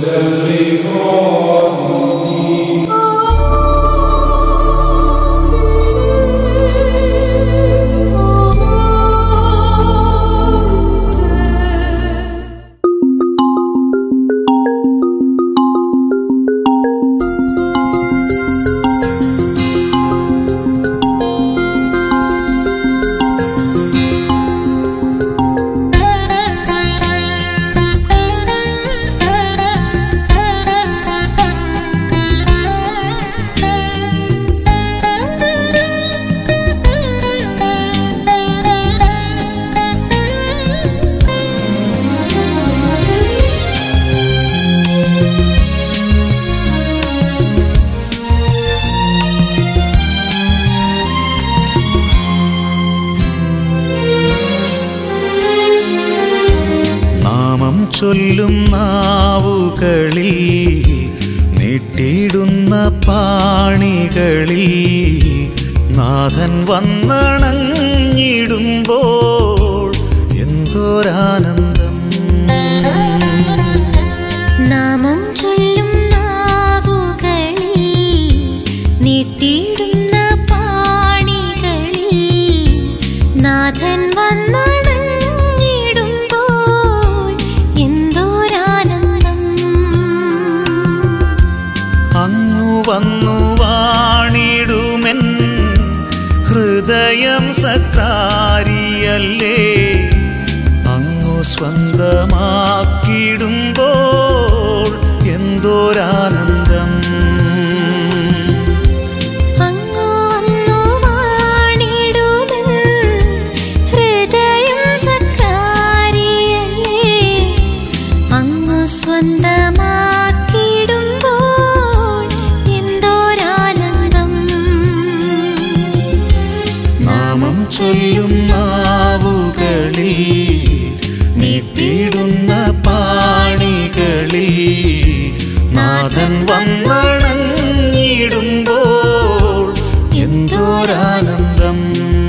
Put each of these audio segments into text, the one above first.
നാമം ചൊല്ലും നാവുകളിൽ നീട്ടിയിടുന്ന പാണികളിൽ നാഥൻ വന്നണഞ്ഞിടുമ്പോൾ എന്തോരാനന്ദം നാമം ചൊല്ലും നാവുകളിൽ നീട്ടിയിടുന്ന പാണികളിൽ നാഥൻ വന്നണഞ്ഞിടുമ്പോൾ എന്തോരാനന്ദം അങ്ങു വന്നു വാണിടുമെൻ ഹൃദയം സക്കാരിയല്ലേ അങ്ങു സ്വന്തമാക്കിടുമ്പോൾ എന്തോരാനന്ദം അങ്ങു വന്നു വാണിടുമെൻ ഹൃദയം സക്കാരിയല്ലേ അങ്ങു സ്വന്തമാക്കിടുമ്പോൾ എന്തോരാനന്ദം നാമം ചൊല്ലും നാവുകളിൽ നീട്ടിയിടുന്ന പാണികളിൽ നാഥൻ വന്നണഞ്ഞിടുമ്പോൾ എന്തോരാനന്ദം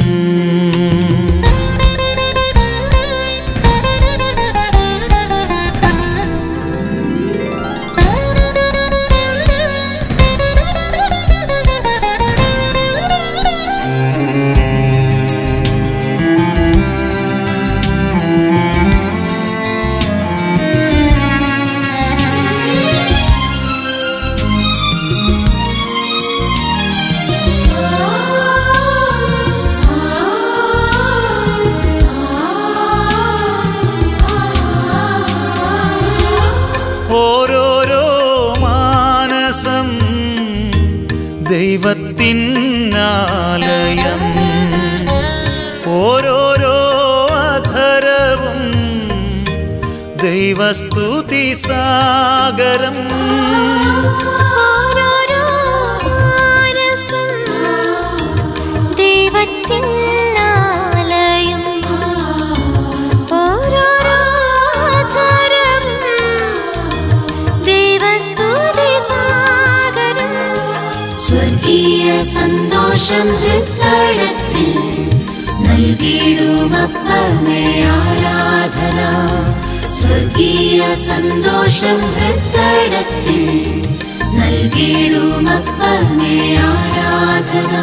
ഓരോരോ മാനസം ദൈവത്തിനാലയം ഓരോരോ അധരവും ദൈവസ്തുതി സാഗരം ഓരോരോ മാനസം ദൈവത്തിൻ ആലയം ഓരോരോ അധരവും ദൈവസ്തുതി സാഗരം സ്വർഗീയ സന്തോഷം ഹൃത്തടത്തിൽ നൽകിയിടുമപ്പമേ ആരാധന സ്വർഗീയ സന്തോഷം ഹൃത്തടത്തിൽ നൽകിയിടുമപ്പമേ ആരാധന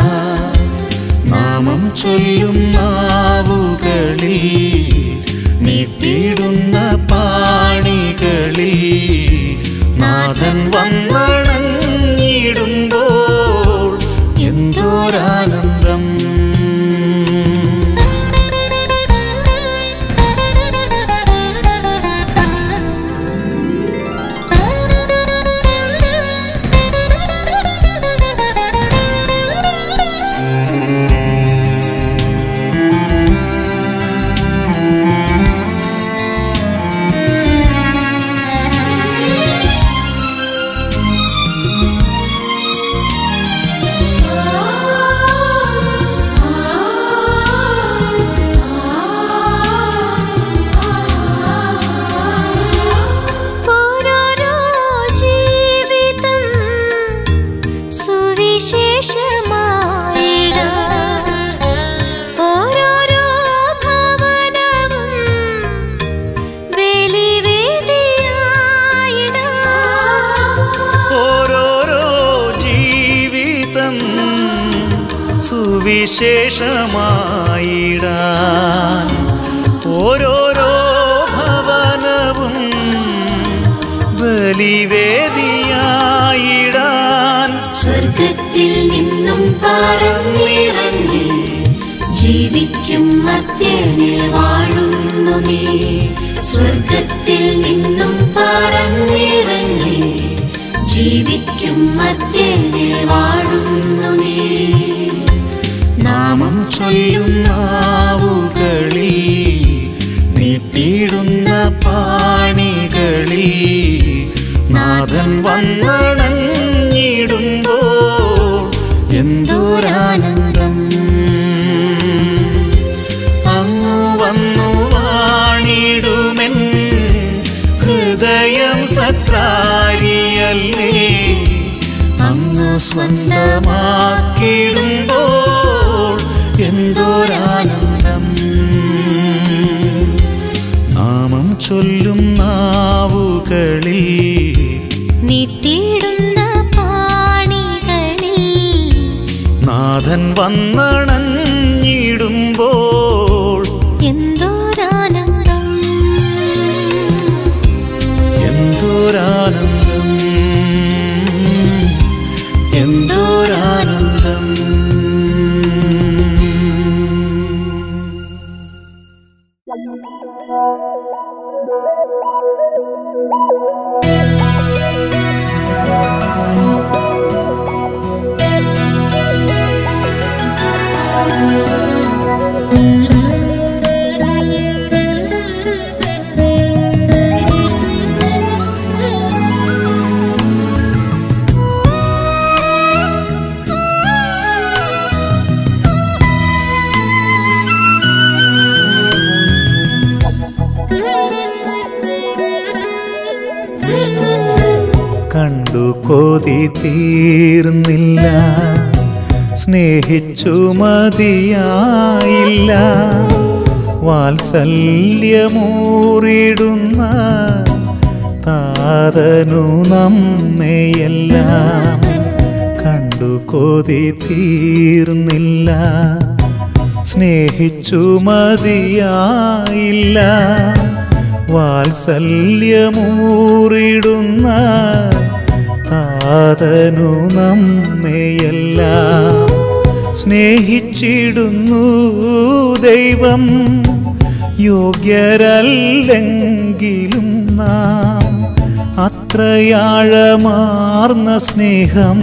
നാമം ചൊല്ലും നാവുകളിൽ നീട്ടിയിടുന്ന പാണികളിൽ നാഥൻ വന്നണഞ്ഞിടുമ്പോൾ എന്തോരാനന്ദം സുവിശേഷമായിടാൻ ഓരോരോ ഭവനവും ബലിവേദിയായിടാൻ സ്വർഗത്തിൽ നിന്നും പറന്നിറങ്ങി ജീവിക്കും മധ്യനിൽ വാഴുന്നു നീ സ്വർഗത്തിൽ നിന്നും പറന്നിറങ്ങി ജീവിക്കും മധ്യനിൽ വാഴുന്നു നീ നാമം ചൊല്ലും നാവുകളിൽ നീട്ടിയിടുന്ന പാണികളിൽ നാഥൻ വന്നണഞ്ഞിടുമ്പോൾ എന്തോരാനന്ദം അങ്ങു വന്നു വാണിടുമെൻ ഹൃദയം സത്രാരിയല്ലേ അങ്ങ് സ്വന്തമാക്കിടുമ്പോൾ എന്തോരാനന്ദം നാമം ചൊല്ലും നാവുകളിൽ നീട്ടിയിടുന്ന പാണികളിൽ നാഥൻ വന്നണഞ്ഞിടുമ്പോൾ എന്തോരാനന്ദം എന്തോരാനന്ദം എന്തോരാനന്ദം കണ്ടു കൊതി തീർന്നില്ല സ്നേഹിച്ചു മതിയായില്ല വാത്സല്യമൂറിടുന്ന താതനു നമ്മയെല്ലാം കണ്ടു കൊതി തീർന്നില്ല സ്നേഹിച്ചു മതിയായില്ല വാത്സല്യമൂറിടുന്ന താതനു നമ്മയെല്ലാം സ്നേഹിച്ചിടുന്നു ദൈവം യോഗ്യരല്ലെങ്കിലും നാം അത്രയാഴമാർന്ന സ്നേഹം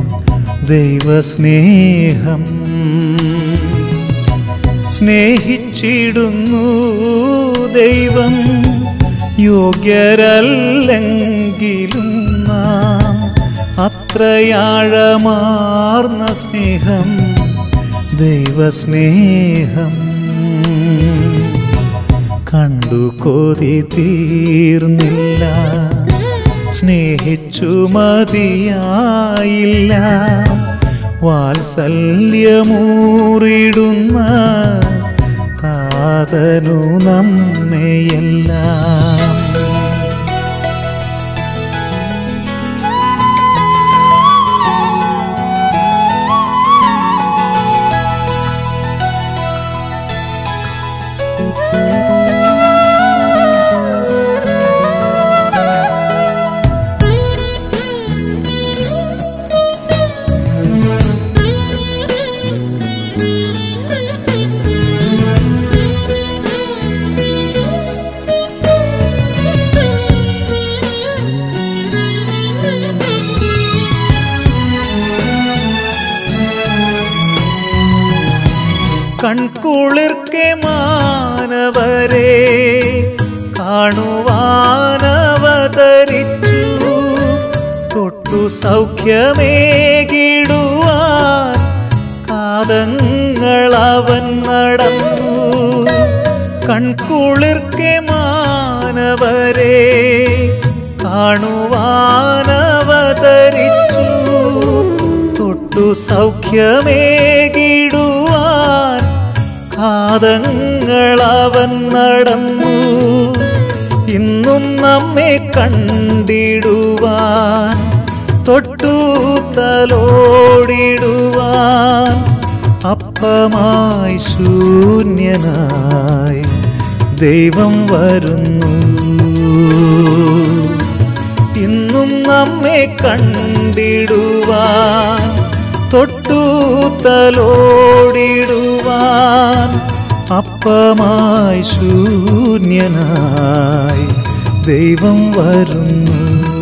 ദൈവസ്നേഹം സ്നേഹിച്ചിടുന്നു ദൈവം യോഗ്യരല്ലെങ്കിലും നാം അത്രയാഴമാർന്ന സ്നേഹം ദൈവസ്നേഹം കണ്ടു കൊതി തീർന്നില്ല സ്നേഹിച്ചു മതിയായില്ല വാത്സല്യമൂറിടുന്ന താതനു നമ്മയെല്ലാം കൺകുളിർക്കെ മാനവരെ കാണുവാനവതരിച്ചു തൊട്ടു സൗഖ്യമേകിടുവാൻ കാതങ്ങളവൻ നടന്നു കൺകുളിർക്കെ മാനവരെ കാണുവാനവതരിച്ചു തൊട്ടു സൗഖ്യമേകിടുവാൻ കാതങ്ങളവൻ നടന്നു ഇന്നും നമ്മെ കണ്ടിടുവാൻ തൊട്ടു തലോടിടുവാൻ അപ്പമായി ശൂന്യനായി ദൈവം വരുന്നു ഇന്നും നമ്മെ കണ്ടിടുവാൻ തൊട്ടു തലോടിടുവാൻ അപ്പമായി ശൂന്യനായി ദൈവം വരുന്നു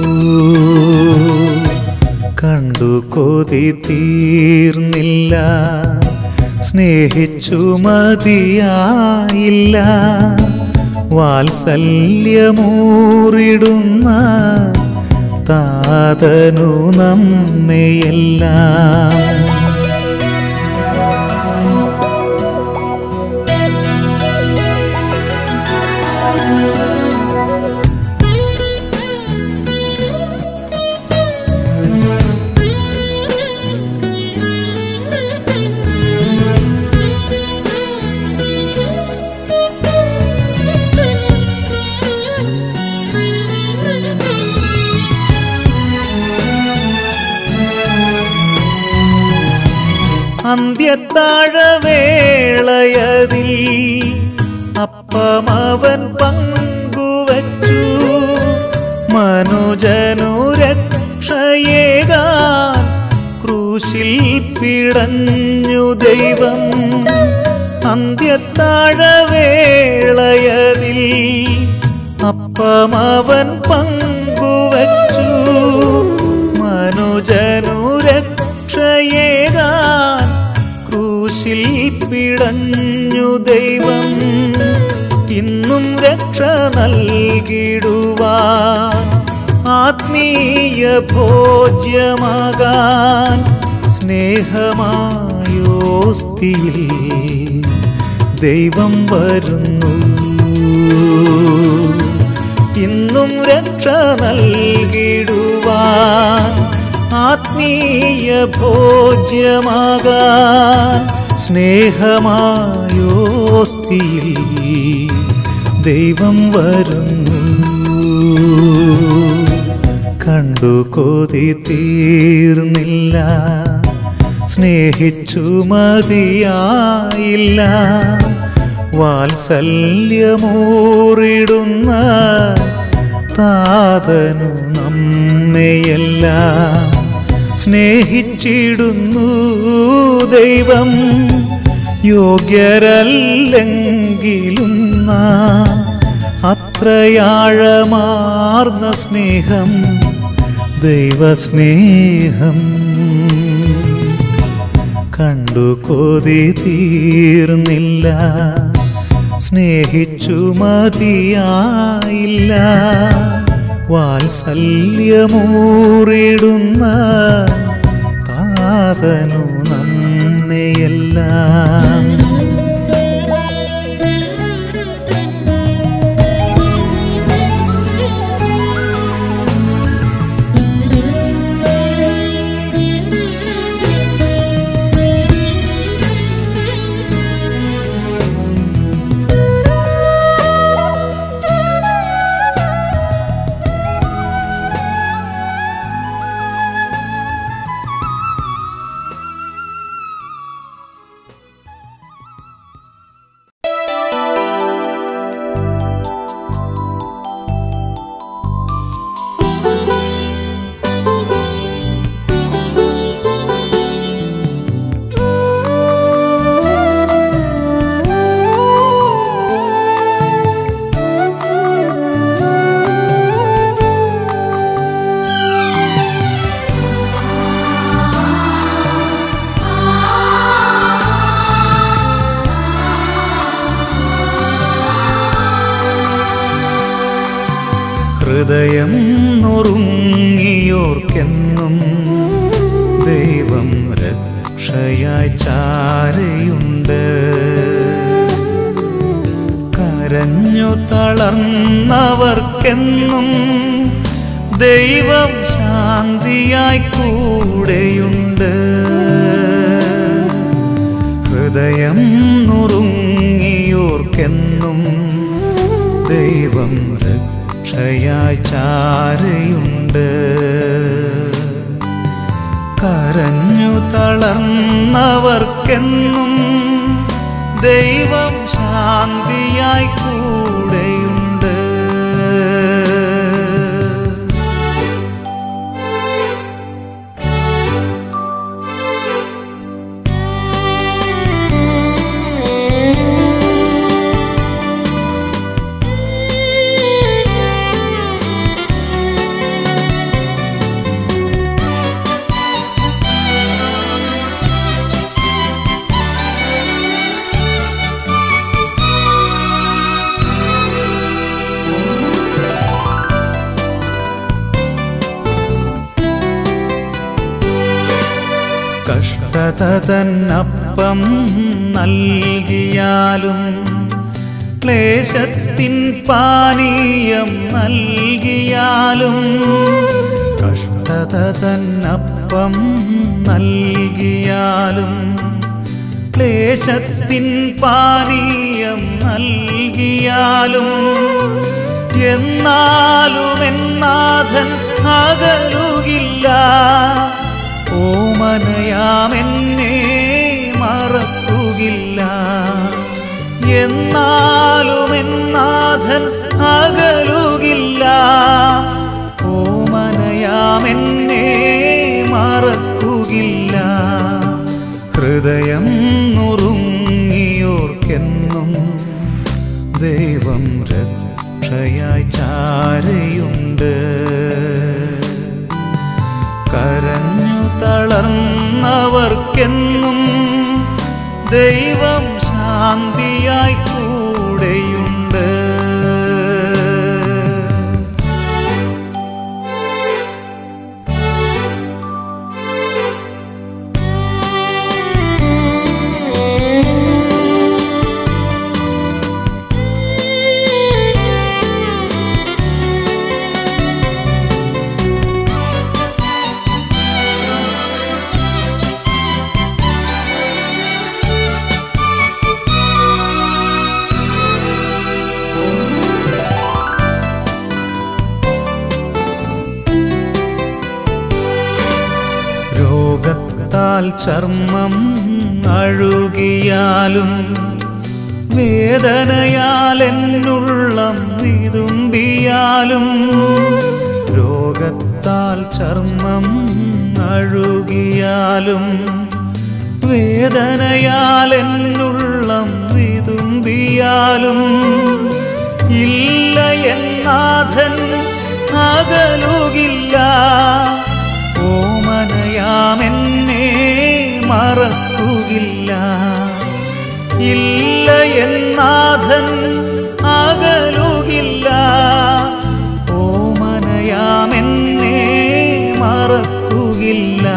കണ്ടു കൊതി തീർന്നില്ല സ്നേഹിച്ചു മതിയായില്ല വാത്സല്യമൂറിടുന്ന താതനു നമ്മയെല്ലാം അന്ത്യത്താഴവേളയതിൽ അപ്പമവൻ പങ്കുവച്ചു മനുജനു രക്ഷയേകാൻ ക്രൂശിൽ പിടഞ്ഞു ദൈവം അന്ത്യത്താഴവേളയതിൽ അപ്പമവൻ പങ്കുവച്ചു മനുജനു രക്ഷയേകാൻ ക്രൂശിൽ പിടഞ്ഞു ദൈവം ഇന്നും രക്ഷ നൽകിടുവാൻ ആത്മീയ ഭോജ്യമാകാൻ സ്നേഹമായോസ്തിയിൽ ദൈവം വരുന്നു ഇന്നും രക്ഷ നൽകിടുവാൻ ആത്മീയ ഭോജ്യമാകാൻ സ്നേഹമായോസ്തിയിൽ ദൈവം വരുന്നു കണ്ടു കൊതി തീർന്നില്ല സ്നേഹിച്ചു മതിയായില്ല വാത്സല്യമൂറിടുന്ന താതനു നമ്മയെല്ലാം സ്നേഹിച്ചിടുന്നു ദൈവം യോഗ്യരല്ലെങ്കിലും നാം അത്രയാഴമാർന്ന സ്നേഹം ദൈവസ്നേഹം കണ്ടു കൊതി തീർന്നില്ല സ്നേഹിച്ചു മതിയായില്ല വാത്സല്യമൂറിടുന്ന താതനു നമ്മയെല്ലാം ഹൃദയം നുറുങ്ങിയോർക്കെന്നും ദൈവം രക്ഷയായി ചാരയുണ്ട് കരഞ്ഞു തളർന്നവർക്കെന്നും ദൈവം ശാന്തിയായി കൂടെയുണ്ട് ഹൃദയം നുറുങ്ങിയോർക്കെന്നും ദൈവം രക്ഷയായി ചാരയുണ്ട് കരഞ്ഞു തളർന്നവർക്കെന്നും ദൈവം ശാന്തിയായി കൂടെയുണ്ട് കഷ്ടത തന്നപ്പം നൽകിയാലും ക്ലേശത്തിൻ പാനീയം നൽകിയാലും കഷ്ടത തന്നപ്പം നൽകിയാലും ക്ലേശത്തിൻ പാനീയം നൽകിയാലും എന്നാലും എന്നാഥൻ അകലുകില്ല ഓമനയാമെന്നെ മറക്കുകില്ല എന്നാലും എന്നാഥൻ അകലുകില്ല ഓമനയാമെന്നെ മറക്കുകില്ല ഹൃദയം നുറുങ്ങിയോർക്കെന്നും ദൈവം രക്ഷയായി ചാരയുണ്ട് കരഞ്ഞു തളർന്നവർക്കെന്നും ദൈവം ശാന്തിയായി കൂടെയുണ്ട് രോഗത്താൽ ചർമ്മം അഴുകിയാലും വേദനയാൽ എന്നുള്ളം വിതുമ്പിയാലും രോഗത്താൽ ചർമ്മം അഴുകിയാലും വേദനയാൽ എന്നുള്ളം വിതുമ്പിയാലും ഇല്ല എന്നാഥൻ അകലുകില്ല ഓമനയാമെന്നെ മറക്കുകില്ല ഇല്ല എന്നാഥൻ അകലുകില്ല ഓമനയാമെന്നെ മറക്കുകില്ല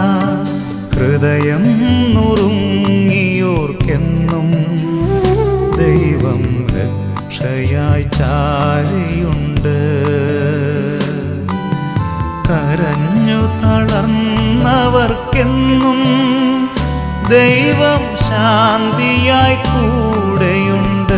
ഹൃദയം നുറുങ്ങിയോർക്കെന്നും ദൈവം രക്ഷയായി ചാരിയുണ്ട് കരഞ്ഞു തളർന്നവർക്കെന്നും ദൈവം ശാന്തിയായി കൂടെയുണ്ട്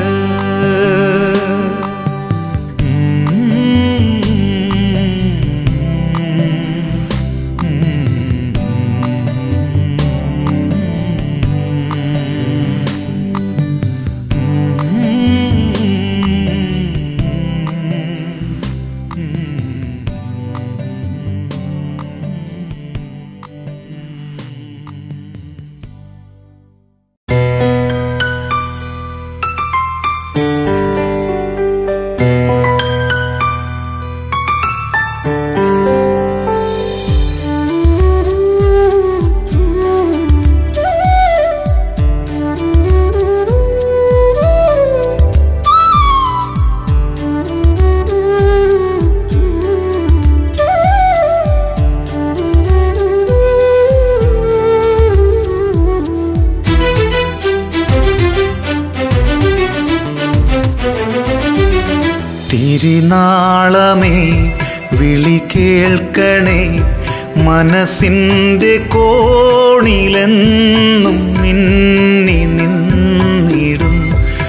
തിരിനാളമേ വിളി കേൾക്കണേ മനസ്സിൻ്റെ കോണിലെന്നും മിന്നി നിന്നിടും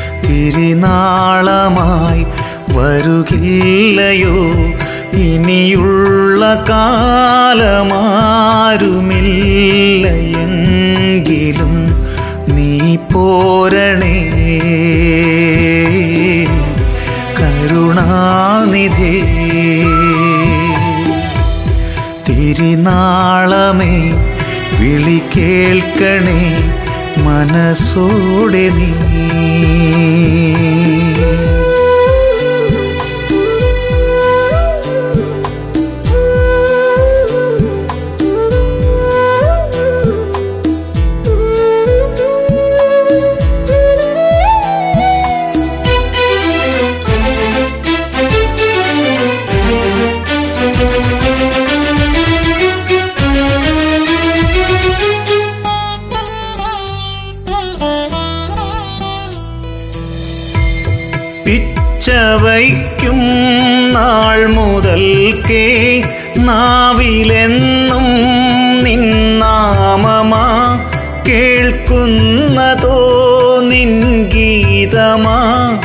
തിരിനാളമായി വരുകില്ലയോ ഇനിയുള്ള കാലമാരുമില്ല തിരിനാളമേ വിളി കേൾക്കണേ മനസ്സോടെ നീ പിച്ച വയ്ക്കും നാൾ മുതൽക്കേ നാവിലെന്നും നിന്നാമമാ കേൾക്കുന്നതോ നിൻ ഗീതമാ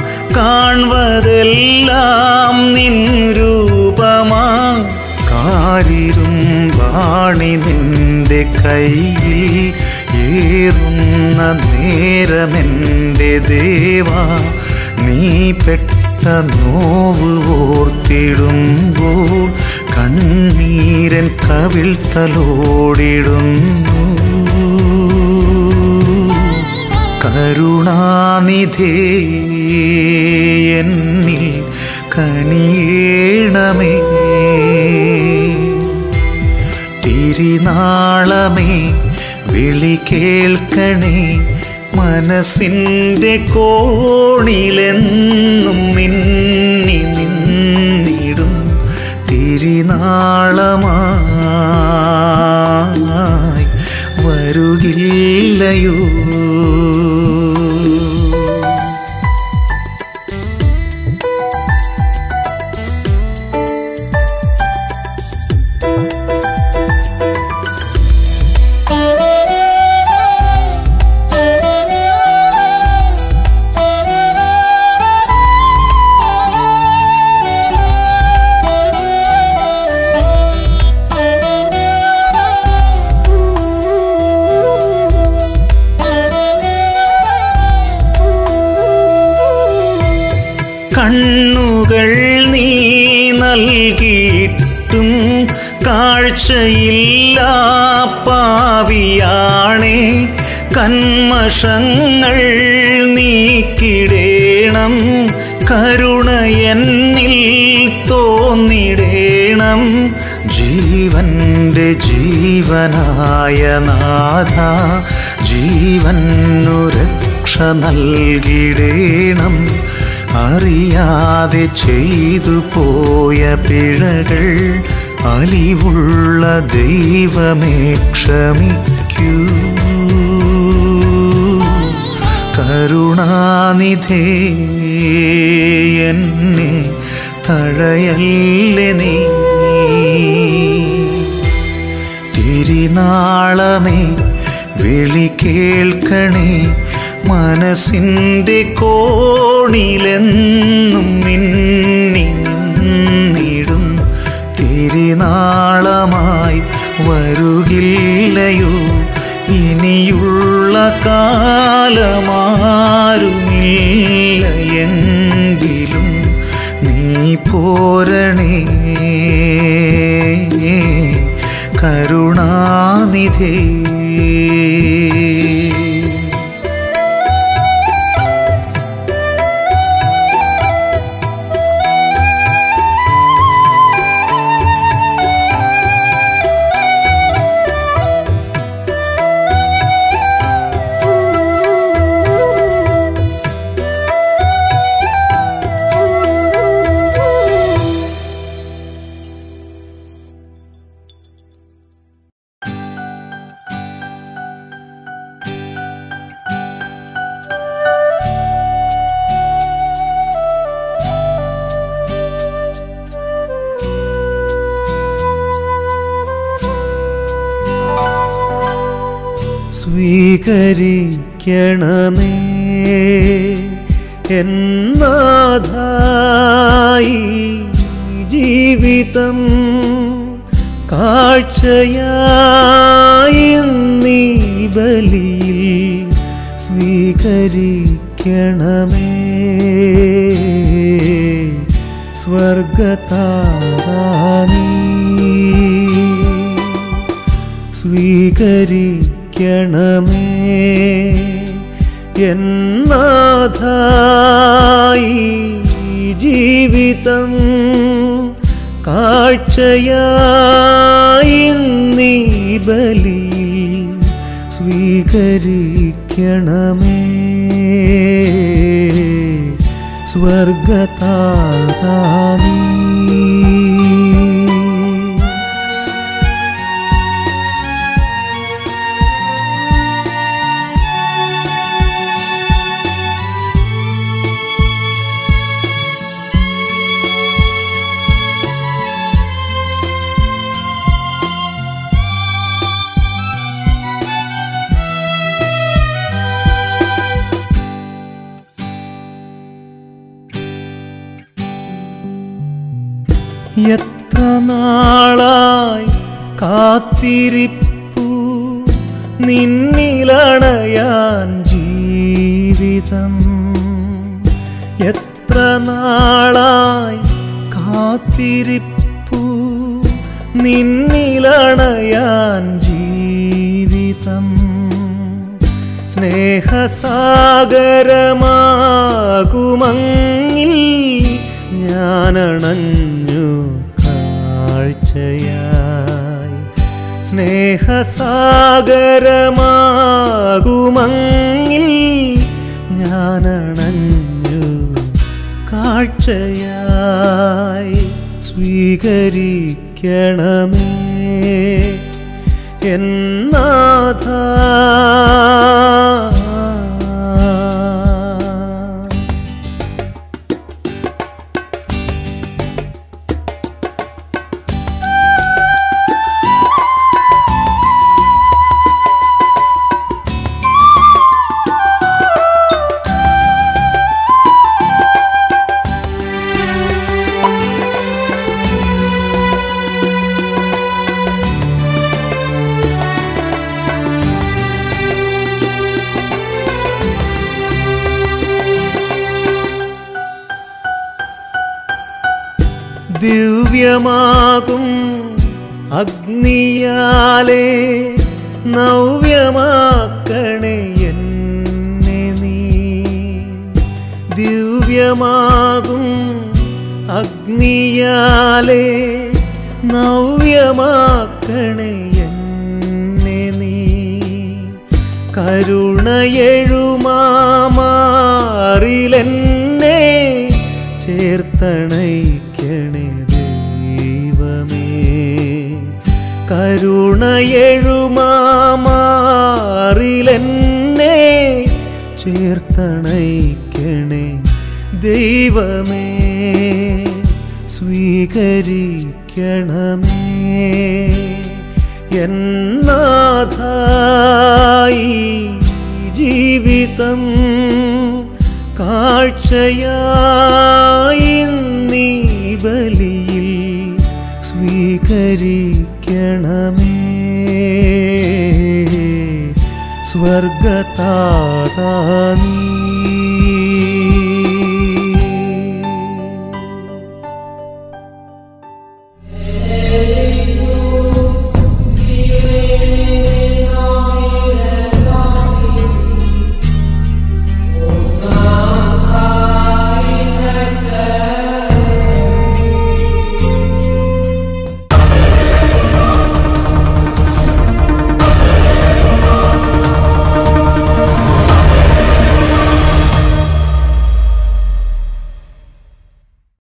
കാൺവതെല്ലാം നിൻ രൂപമാ കാരിരും വാണി നിന്റെ കയ്യിൽ ഏറുന്ന നേരമെൻ്റെ ദേവാ നീ പെട്ട നോവ് ഓർത്തിടുമ്പോൾ കണ്ണീരൻ കവിൾ തലോടിടുന്നു കരുണാനിധേ എന്നിൽ കനിയേണമേ തിരിനാളമേ വിളി കേൾക്കണേ മനസ്സിൻ്റെ കോണിലെന്നും മിന്നി നിന്നിടും തിരിനാളമായി വരുകില്ലയോ കണ്ണുകൾ നീ നൽകിയിട്ടും കാഴ്ചയില്ല പാവിയാണേ കന്മഷങ്ങൾ നീക്കിടേണം കരുണ എന്നിൽ തോന്നിടേണം ജീവന്റെ ജീവനായ നാഥ ജീവനു രക്ഷ നൽകിടേണം അറിയാതെ ചെയ്തു പോയ പിഴകൾ അലിവുള്ള ദൈവമേ ക്ഷമിക്കൂ കരുണാനിധേ എന്നെ തഴയല്ലേ നീ തിരിനാളമേ വിളി കേൾക്കണേ മനസ്സിൻ്റെ കോണിലെന്നും മിന്നി നിന്നിടും തിരിനാളമായി വരുകില്ലയോ ഇനിയുള്ള കാലമാരുമില്ല എങ്കിലും നീ പോരണേ കരുണാനിധേ സ്വീകരിക്കണമേ എന്നാഥായി ജീവിതം കാഴ്ചയായി നീ ബലിയിൽ സ്വീകരിക്കണമേ സ്വർഗതാരാനീ സ്വീകരിക്കണമേ എന്നാഥായി ജീവിതം കാഴ്ചയായി നീ ബലിയിൽ സ്വീകരിക്കണമേ സ്വർഗതാരാനീ എത്ര നാളായി കാത്തിരിപ്പു നിന്നിലണയാൻ ജീവിതം എത്ര നാളായി കാത്തിരിപ്പു നിന്നിലണയാൻ ജീവിതം സ്നേഹസാഗരമാകുമങ്ങിൽ ഞാനണഞ്ഞു കാഴ്ചയായി സ്നേഹസാഗരമാകുമങ്ങിൽ ഞാനണഞ്ഞു കാഴ്ചയായി സ്വീകരിക്കണമേ എന്നാഥ ദിവ്യമാകും അഗ്നിയാലേ നവ്യമാക്കണേ എന്നെ നീ ദിവ്യമാകും അഗ്നിയാലേ നവ്യമാക്കണേ എന്നെ നീ കരുണയെഴുമാറിലെന്നെ ചേർത്തണൈക്കണേ ദൈവമേ കരുണയെഴുമാറിലെന്നെ ചേർത്തണൈക്കണേ ദൈവമേ സ്വീകരിക്കണമേ എന്നാഥായി ജീവിതം കാഴ്ചയായി നീ ബലിയിൽ സ്വീകരിക്കണമേ സ്വർഗതാരാനീ